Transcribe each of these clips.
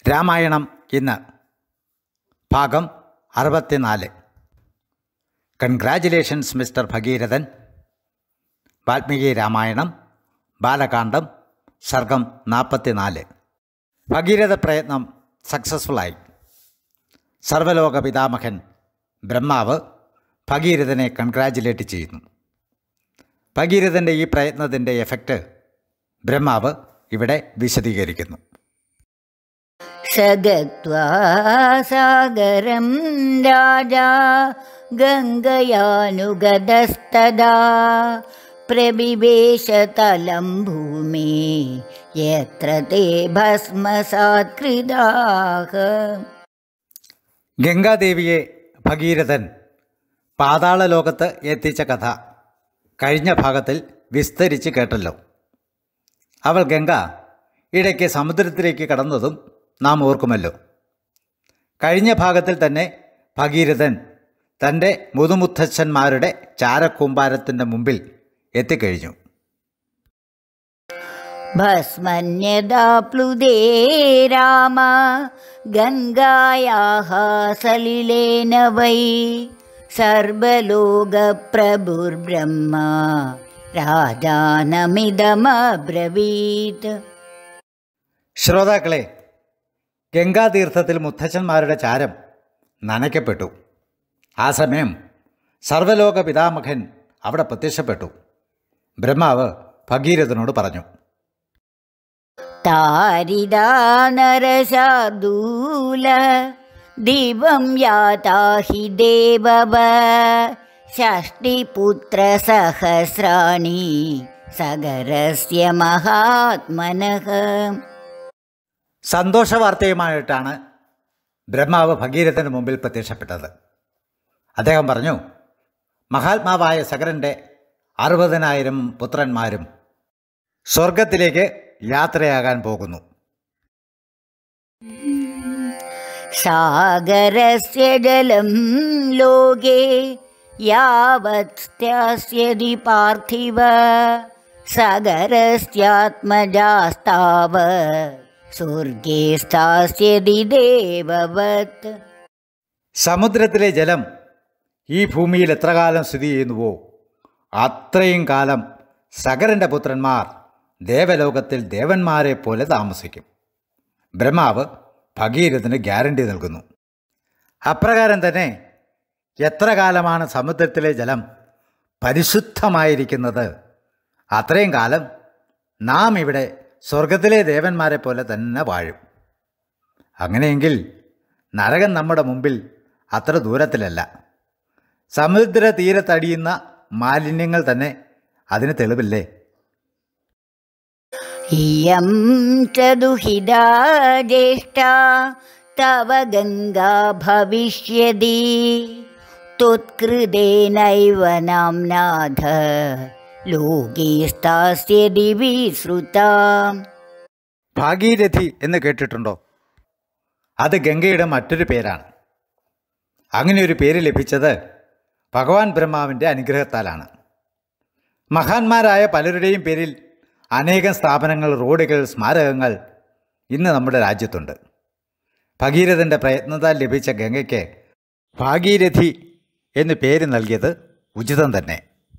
രാമായണം ഇന്ന് ഭാഗം അറുപത്തിനാല് കൺഗ്രാജുലേഷൻസ് മിസ്റ്റർ ഭഗീരഥൻ വാൽമീകി രാമായണം ബാലകാന്ഡം സർഗം നാൽപ്പത്തിനാല് ഭഗീരഥ പ്രയത്നം സക്സസ്ഫുള്ളായി സർവലോക പിതാമഹൻ ബ്രഹ്മാവ് ഭഗീരഥനെ കൺഗ്രാജുലേറ്റ് ചെയ്യുന്നു ഭഗീരഥൻ്റെ ഈ പ്രയത്നത്തിൻ്റെ എഫക്റ്റ് ബ്രഹ്മാവ് ഇവിടെ വിശദീകരിക്കുന്നു स गत्वा सागरं राजा गङ्गयानुगदस्तदा प्रबिवेशतलं भूमे यत्र ते भस्मसात्कृदाः ഗംഗാദേവിയെ ഭഗീരഥൻ പാതാള ലോകത്ത് എത്തിച്ച കഥ കഴിഞ്ഞ ഭാഗത്തിൽ വിസ്തരിച്ച് കേട്ടല്ലോ അവൾ ഗംഗ ഇടയ്ക്ക് സമുദ്രത്തിലേക്ക് കടന്നതും നാം ഓർക്കുമല്ലോ കഴിഞ്ഞ ഭാഗത്തിൽ തന്നെ ഭഗീരഥൻ തൻ്റെ മുതുമുത്തച്ഛന്മാരുടെ ചാരക്കൂമ്പാരത്തിൻ്റെ മുമ്പിൽ എത്തിക്കഴിഞ്ഞു भस्मन्यदा प्लुदे राम गङ्गायाः सलिलेन वै सर्वलोकप्रभुर्ब्रह्मा राजानमिदमब्रवीत् ശ്രോതാക്കളെ ഗംഗാതീർത്ഥത്തിൽ മുത്തച്ഛന്മാരുടെ ചാരം നനയ്ക്കപ്പെട്ടു ആ സമയം സർവലോക പിതാമഹൻ അവിടെ പ്രത്യക്ഷപ്പെട്ടു ബ്രഹ്മാവ് ഭഗീരഥനോട് പറഞ്ഞു तारिदा नरशार्दूल दिवं याता हि देवव षष्टिपुत्रसहस्राणि सगरस्य महात्मनः സന്തോഷവാർത്തയുമായിട്ടാണ് ബ്രഹ്മാവ് ഭഗീരഥന് മുമ്പിൽ പ്രത്യക്ഷപ്പെട്ടത് അദ്ദേഹം പറഞ്ഞു മഹാത്മാവായ സകരൻ്റെ അറുപതിനായിരം പുത്രന്മാരും സ്വർഗത്തിലേക്ക് യാത്രയാകാൻ പോകുന്നു सागरस्य जलं लोके यावत् स्थास्यति पार्थिव सागरस्यात्मजास्ताव स्वर्गे स्थास्यति देववत् സമുദ്രത്തിലെ ജലം ഈ ഭൂമിയിൽ എത്ര കാലം സ്ഥിതി ചെയ്യുന്നുവോ അത്രയും കാലം സകരൻ്റെ പുത്രന്മാർ ദേവലോകത്തിൽ ദേവന്മാരെ പോലെ താമസിക്കും ബ്രഹ്മാവ് ഭഗീരഥന് ഗ്യാരണ്ടി നൽകുന്നു അപ്രകാരം തന്നെ എത്ര കാലമാണ് സമുദ്രത്തിലെ ജലം പരിശുദ്ധമായിരിക്കുന്നത് അത്രയും കാലം നാം ഇവിടെ സ്വർഗത്തിലെ ദേവന്മാരെ പോലെ തന്നെ വാഴും അങ്ങനെയെങ്കിൽ നരകം നമ്മുടെ മുമ്പിൽ അത്ര ദൂരത്തിലല്ല സമുദ്ര തീരത്തടിയുന്ന മാലിന്യങ്ങൾ തന്നെ അതിന് തെളിവില്ലേ इयं च दुहिता ज्येष्ठा तव गङ्गा भविष्यति त्वत्कृतेनैव नाम्नाथ लोके स्थास्यति विश्रुता ഭാഗീരഥി എന്ന് കേട്ടിട്ടുണ്ടോ അത് ഗംഗയുടെ മറ്റൊരു പേരാണ് അങ്ങനെ ഒരു പേര് ലഭിച്ചത് ഭഗവാൻ ബ്രഹ്മാവിൻ്റെ അനുഗ്രഹത്താലാണ് മഹാന്മാരായ പലരുടെയും പേരിൽ അനേകം സ്ഥാപനങ്ങൾ റോഡുകൾ സ്മാരകങ്ങൾ ഇന്ന് നമ്മുടെ രാജ്യത്തുണ്ട് ഭഗീരഥൻ്റെ പ്രയത്നത്താൽ ലഭിച്ച ഗംഗയ്ക്ക് ഭാഗീരഥി എന്ന് പേര് നൽകിയത് ഉചിതം തന്നെ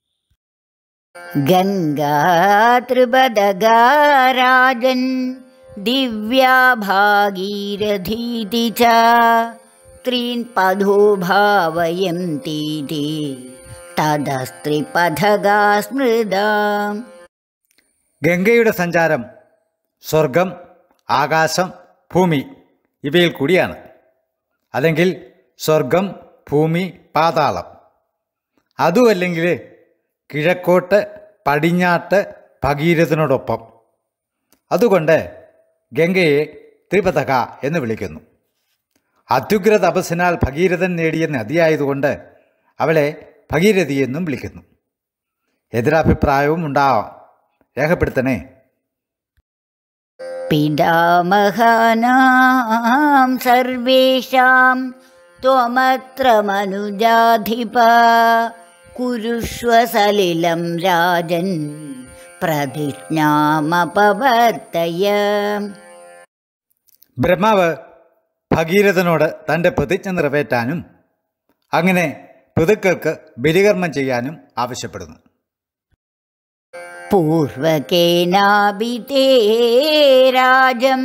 गङ्गा त्रिपदगा राजन् दिव्या भागीरथीति च त्रीन् पदो भावयन्तीति तदस्त्रिपथगा स्मृदा ഗംഗയുടെ സഞ്ചാരം സ്വർഗം ആകാശം ഭൂമി ഇവയിൽ കൂടിയാണ് അല്ലെങ്കിൽ സ്വർഗം ഭൂമി പാതാളം അതുമല്ലെങ്കിൽ കിഴക്കോട്ട് പടിഞ്ഞാട്ട് ഭഗീരഥനോടൊപ്പം അതുകൊണ്ട് ഗംഗയെ ത്രിപഥക എന്ന് വിളിക്കുന്നു അത്യുഗ്ര തപസ്സിനാൽ ഭഗീരഥൻ നേടിയ നദിയായതുകൊണ്ട് അവളെ ഭഗീരഥി എന്നും വിളിക്കുന്നു എതിരഭിപ്രായവും ഉണ്ടാവാം രേഖപ്പെടുത്തണേ पितामहानां सर्वेषां त्वमत्र मनुजाधिप कुरुष्व सलिलं राजन् പ്രതിജ്ഞാമപവർത്തയ ബ്രഹ്മാവ് ഭഗീരഥനോട് തൻ്റെ പ്രതിജ്ഞ നിറവേറ്റാനും അങ്ങനെ പിതൃക്കൾക്ക് ബലികർമ്മം ചെയ്യാനും ആവശ്യപ്പെടുന്നു पूर्वकेनाभिते राजं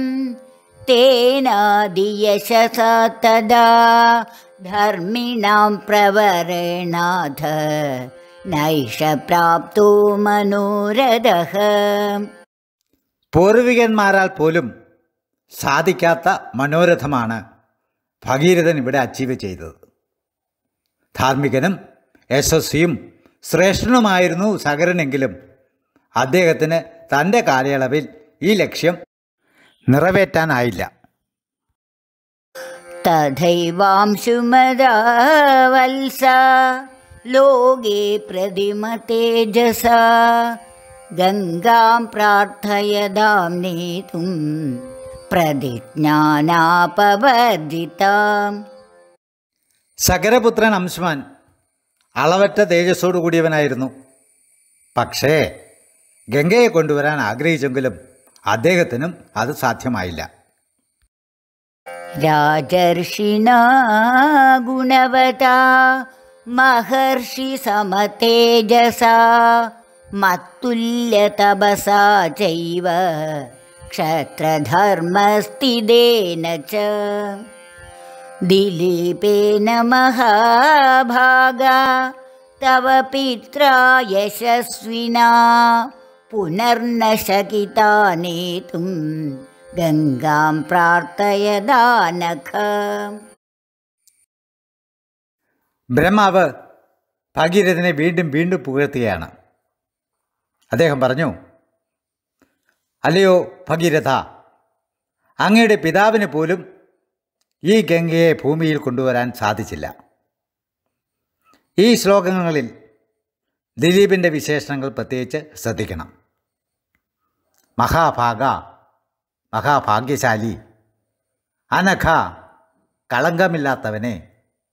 तेनादियशसा तदा धर्मिणां प्रवरेणाथ नैष प्राप्तो मनोरथः പൂർവികന്മാരാൽ പോലും സാധിക്കാത്ത മനോരഥമാണ് ഭഗീരഥൻ ഇവിടെ അച്ചീവ് ചെയ്തത് ധാർമ്മികനും യശസ്വിയും ശ്രേഷ്ഠനുമായിരുന്നു സകരനെങ്കിലും അദ്ദേഹത്തിന് തൻ്റെ കാലയളവിൽ ഈ ലക്ഷ്യം നിറവേറ്റാനായില്ല तथैवांशुमदा वल्सा लोके प्रतिमतेजसा गङ्गां प्रार्थयदां नेतुं प्रतिज्ञानापवर्जिताम् സകരപുത്രൻ അംശുമാൻ അളവറ്റ തേജസ്സോടു കൂടിയവനായിരുന്നു പക്ഷേ ഗംഗയെ കൊണ്ടുവരാൻ ആഗ്രഹിച്ചെങ്കിലും അദ്ദേഹത്തിനും അത് സാധ്യമായില്ല राजर्षिणा गुणवता महर्षिसमतेजसा मत्तुल्यतपसा चैव क्षत्रधर्मस्थितेन च दिलीपेन महाभागा तव पित्रा यशस्विना पुनर्न शकिता नेतुं गङ्गां प्रार्थयदानख ബ്രഹ്മാവ് ഭഗീരഥനെ വീണ്ടും വീണ്ടും പുകഴ്ത്തുകയാണ് അദ്ദേഹം പറഞ്ഞു അല്ലയോ ഭഗീരഥ അങ്ങയുടെ പിതാവിന് പോലും ഈ ഗംഗയെ ഭൂമിയിൽ കൊണ്ടുവരാൻ സാധിച്ചില്ല ഈ ശ്ലോകങ്ങളിൽ ദിലീപിൻ്റെ വിശേഷണങ്ങൾ പ്രത്യേകിച്ച് ശ്രദ്ധിക്കണം മഹാഭാഗ മഹാഭാഗ്യശാലി അനഘ കളങ്കമില്ലാത്തവനെ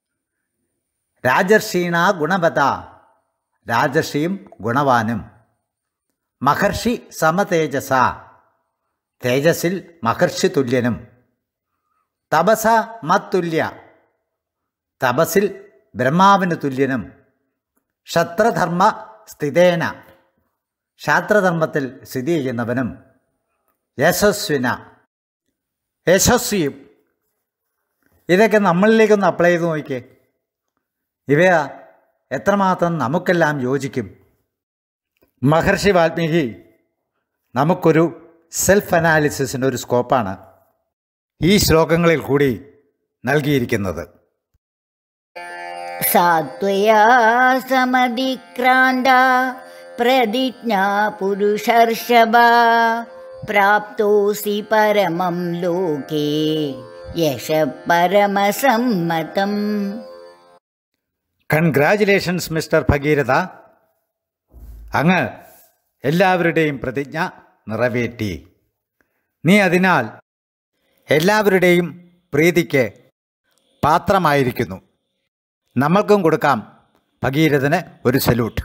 രാജർഷീണ ഗുണവത രാജർഷിയും ഗുണവാനും മഹർഷി സമതേജസ തേജസ്സിൽ മഹർഷി തുല്യനും തപസ മത്തുല്യ തപസ്സിൽ ബ്രഹ്മാവിന് തുല്യനും ക്ഷത്രധർമ്മ സ്ഥിതേന ക്ഷാത്രധർമ്മത്തിൽ സ്ഥിതി ചെയ്യുന്നവനും യശസ്വിന യശസ്വിയും ഇതൊക്കെ നമ്മളിലേക്കൊന്ന് അപ്ലൈ ചെയ്ത് നോക്കിയേ ഇവ എത്രമാത്രം നമുക്കെല്ലാം യോജിക്കും മഹർഷി വാൽമീകി നമുക്കൊരു സെൽഫ് അനാലിസിസിൻ്റെ ഒരു സ്കോപ്പാണ് ഈ ശ്ലോകങ്ങളിൽ കൂടി നൽകിയിരിക്കുന്നത് सात्वया समधिक्रान्ता प्रतिज्ञा पुरुषर्षभा प्राप्तोऽसि परमं लोके यश परमसम्मतम् കൺഗ്രാജുലേഷൻസ് മിസ്റ്റർ ഭഗീരഥ അങ്ങ് എല്ലാവരുടെയും പ്രതിജ്ഞ നിറവേറ്റി നീ അതിനാൽ എല്ലാവരുടെയും പ്രീതിക്ക് പാത്രമായിരിക്കുന്നു നമ്മൾക്കും കൊടുക്കാം ഭഗീരഥന് ഒരു സല്യൂട്ട്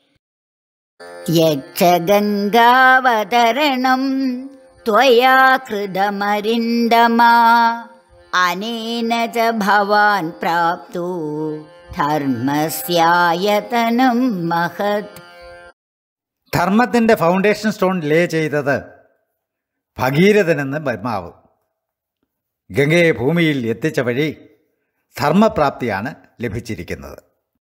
यच्च गङ्गावतरणं त्वया कृतमरिन्दमा अनेन च भवान् प्राप्तो धर्मस्यायतनं महत् ധർമ്മത്തിൻ്റെ ഫൗണ്ടേഷൻ സ്റ്റോൺ ലേ ചെയ്തത് ഭഗീരഥനെന്ന് ബ്രഹ്മാവ് ഗംഗയെ ഭൂമിയിൽ എത്തിച്ച വഴി ധർമ്മപ്രാപ്തിയാണ് ലഭിച്ചിരിക്കുന്നത്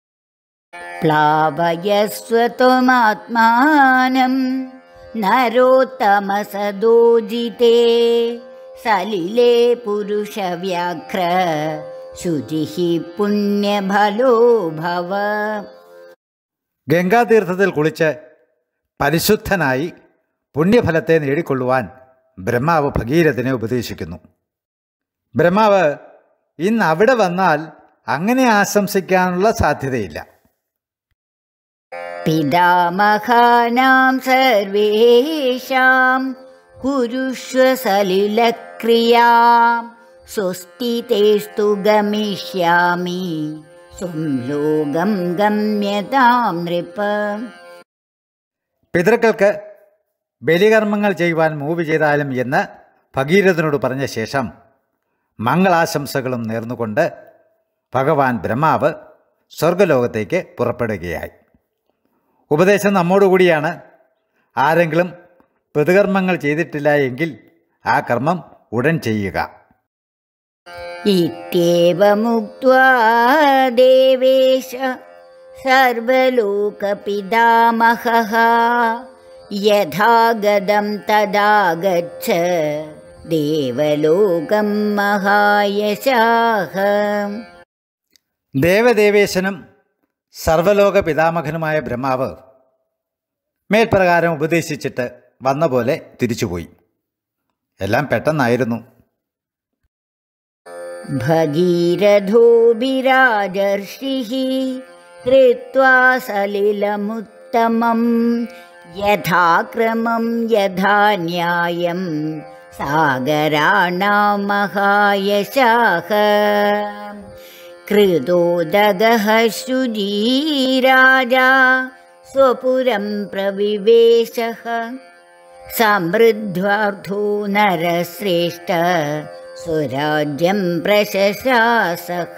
प्लावयस्व त्वमात्मानं नरोत्तमसदोजिते सलिले पुरुषव्याघ्र शुचिः पुण्यफलो भव ഗംഗാതീർത്ഥത്തിൽ കുളിച്ച് പരിശുദ്ധനായി പുണ്യഫലത്തെ നേടിക്കൊള്ളുവാൻ ബ്രഹ്മാവ് ഭഗീരഥനെ ഉപദേശിക്കുന്നു ബ്രഹ്മാവ് ഇന്ന് അവിടെ വന്നാൽ അങ്ങനെ ആശംസിക്കാനുള്ള സാധ്യതയില്ല पितामहानां सर्वेषां कुरुष्व सलिलक्रियां स्वस्तितेस्तु गमिष्यामि सुलोकं गम्यतां नृप പിതൃക്കൾക്ക് ബലികർമ്മങ്ങൾ ചെയ്യുവാൻ മൂവ് ചെയ്താലും എന്ന് ഭഗീരഥനോട് പറഞ്ഞ ശേഷം മംഗളാശംസകളും നേർന്നുകൊണ്ട് ഭഗവാൻ ബ്രഹ്മാവ് സ്വർഗലോകത്തേക്ക് പുറപ്പെടുകയായി ഉപദേശം നമ്മോടുകൂടിയാണ് ആരെങ്കിലും പ്രതികർമ്മങ്ങൾ ചെയ്തിട്ടില്ല എങ്കിൽ ആ കർമ്മം ഉടൻ ചെയ്യുക इत्येवमुक्त्वा देवेश सर्वलोकपितामहः यथा गदं तदा गच्छ देवलोकं महायशाः ദേവദേവേശനും സർവലോക പിതാമഹനുമായ ബ്രഹ്മാവ് മേൽപ്രകാരം ഉപദേശിച്ചിട്ട് വന്ന പോലെ തിരിച്ചുപോയി എല്ലാം പെട്ടെന്നായിരുന്നു भगीरथोऽभिराजर्षिः कृत्वा सलिलमुत्तमं यथाक्रमं यथा न्यायं सागराणां महायशाः कृतोदगः शुजीराजा स्वपुरं प्रविवेशः समृद्ध्वार्थो नरश्रेष्ठ स्वराज्यं प्रशशासः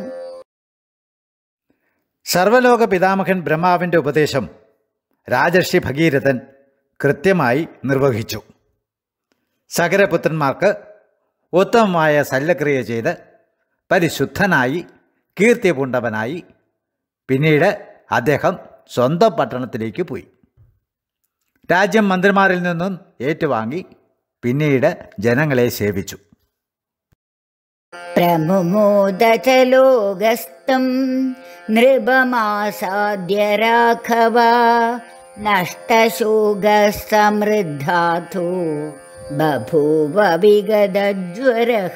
സർവലോക പിതാമഹൻ ബ്രഹ്മാവിൻ്റെ ഉപദേശം രാജർഷി ഭഗീരഥൻ കൃത്യമായി നിർവഹിച്ചു സകരപുത്രന്മാർക്ക് ഉത്തമമായ ശല്യക്രിയ ചെയ്ത് പരിശുദ്ധനായി കീർത്തി പൂണ്ടവനായി പിന്നീട് അദ്ദേഹം സ്വന്തം പട്ടണത്തിലേക്ക് പോയി രാജ്യം മന്ത്രിമാരിൽ നിന്നും ഏറ്റുവാങ്ങി പിന്നീട് ജനങ്ങളെ സേവിച്ചു प्रमुमोद च लोगस्तं नृपमासाद्य राघवा नष्टशोगसमृद्धाथो बभूव विगदज्वरः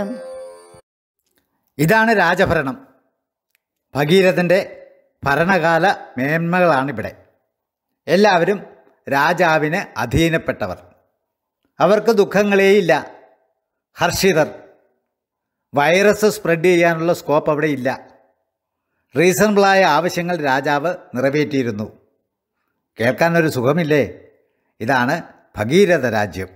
ഇതാണ് രാജഭരണം ഭഗീരഥൻ്റെ ഭരണകാല മേന്മകളാണിവിടെ എല്ലാവരും രാജാവിന് അധീനപ്പെട്ടവർ അവർക്ക് ദുഃഖങ്ങളേയില്ല ഹർഷിതർ വൈറസ് സ്പ്രെഡ് ചെയ്യാനുള്ള സ്കോപ്പ് അവിടെ ഇല്ല റീസണബിളായ ആവശ്യങ്ങൾ രാജാവ് നിറവേറ്റിയിരുന്നു കേൾക്കാനൊരു സുഖമില്ലേ ഇതാണ് ഭഗീരഥ രാജ്യം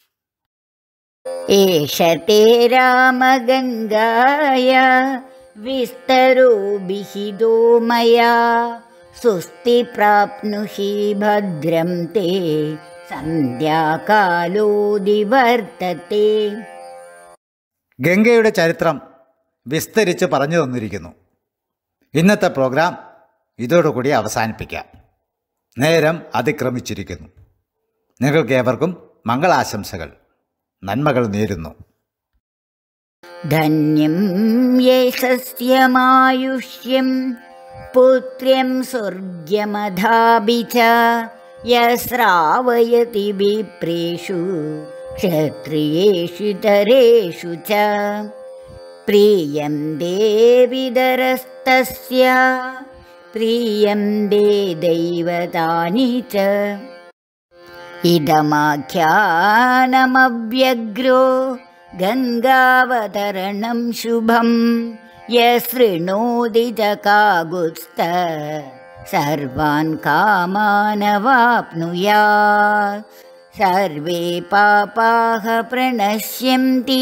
एष ते रामगङ्गाय विस्तरो विहितो मया सुस्ति प्राप्नुहि भद्रं ते सन्ध्याकालोदिवर्तते ഗംഗയുടെ ചരിത്രം വിസ്തരിച്ച് പറഞ്ഞു തന്നിരിക്കുന്നു ഇന്നത്തെ പ്രോഗ്രാം ഇതോടുകൂടി അവസാനിപ്പിക്കാം നേരം അതിക്രമിച്ചിരിക്കുന്നു നിങ്ങൾക്കേവർക്കും മംഗളാശംസകൾ നന്മകൾ നേരുന്നു धन्यं यशस्यमायुष्यं पुत्र्यं स्वर्ग्यमधापि च यस्रावयति विप्रेषु क्षत्रियेषु तरेषु च प्रियं देविदरस्तस्य प्रियं दे दैवतानि च इदमाख्यानमव्यग्रो गङ्गावतरणं शुभं यशृणोति च कागुत्स्थ सर्वान् कामानवाप्नुयात् सर्वे पापाः प्रणश्यन्ति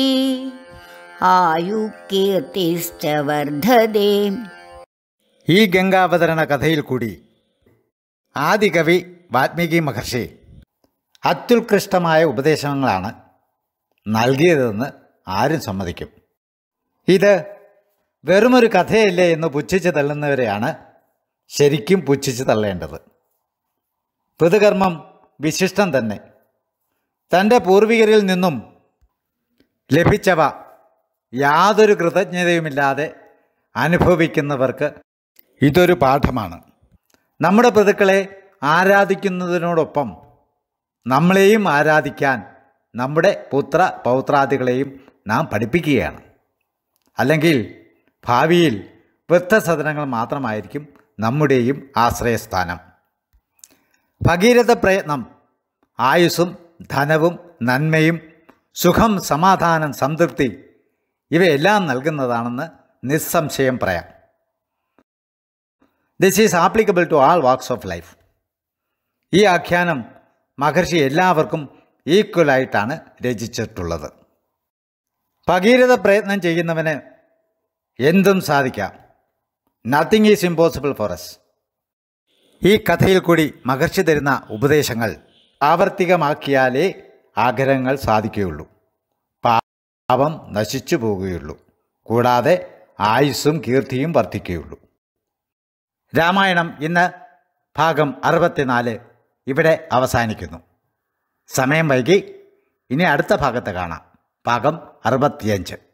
आयुकीर्तिश्च वर्धते ഈ ഗംഗാവതരണ കഥയിൽ കൂടി ആദികവി വാൽമീകി മഹർഷി അത്യുത്കൃഷ്ടമായ ഉപദേശങ്ങളാണ് നൽകിയതെന്ന് ആരും സമ്മതിക്കും ഇത് വെറുമൊരു കഥയല്ലേ എന്ന് പുച്ഛിച്ച് തള്ളുന്നവരെയാണ് ശരിക്കും പുച്ഛിച്ച് തള്ളേണ്ടത് പിതൃകർമ്മം വിശിഷ്ടം തന്നെ തൻ്റെ പൂർവികരിൽ നിന്നും ലഭിച്ചവ യാതൊരു കൃതജ്ഞതയുമില്ലാതെ അനുഭവിക്കുന്നവർക്ക് ഇതൊരു പാഠമാണ് നമ്മുടെ പിതൃക്കളെ ആരാധിക്കുന്നതിനോടൊപ്പം നമ്മളെയും ആരാധിക്കാൻ നമ്മുടെ പുത്ര പൗത്രാദികളെയും നാം പഠിപ്പിക്കുകയാണ് അല്ലെങ്കിൽ ഭാവിയിൽ വൃദ്ധസദനങ്ങൾ മാത്രമായിരിക്കും നമ്മുടെയും ആശ്രയസ്ഥാനം ഭഗീരഥ പ്രയത്നം ആയുസ്സും ധനവും നന്മയും സുഖം സമാധാനം സംതൃപ്തി ഇവയെല്ലാം നൽകുന്നതാണെന്ന് നിസ്സംശയം പറയാം this is applicable to all walks of life ഈ ആഖ്യാനം മഹർഷി എല്ലാവർക്കും ഈക്വലായിട്ടാണ് രചിച്ചിട്ടുള്ളത് ഭഗീരഥ പ്രയത്നം ചെയ്യുന്നവന് എന്തും സാധിക്കാം nothing is impossible for us ഈ കഥയിൽ കൂടി മഹർഷി തരുന്ന ഉപദേശങ്ങൾ ആവർത്തികമാക്കിയാലേ ആഗ്രഹങ്ങൾ സാധിക്കുകയുള്ളൂ പാപം നശിച്ചു പോകുകയുള്ളൂ കൂടാതെ ആയുസ്സും കീർത്തിയും വർദ്ധിക്കുകയുള്ളൂ രാമായണം ഇന്ന് ഭാഗം അറുപത്തിനാല് ഇവിടെ അവസാനിക്കുന്നു സമയം വൈകി ഇനി അടുത്ത ഭാഗത്ത് കാണാം ഭാഗം അറുപത്തിയഞ്ച്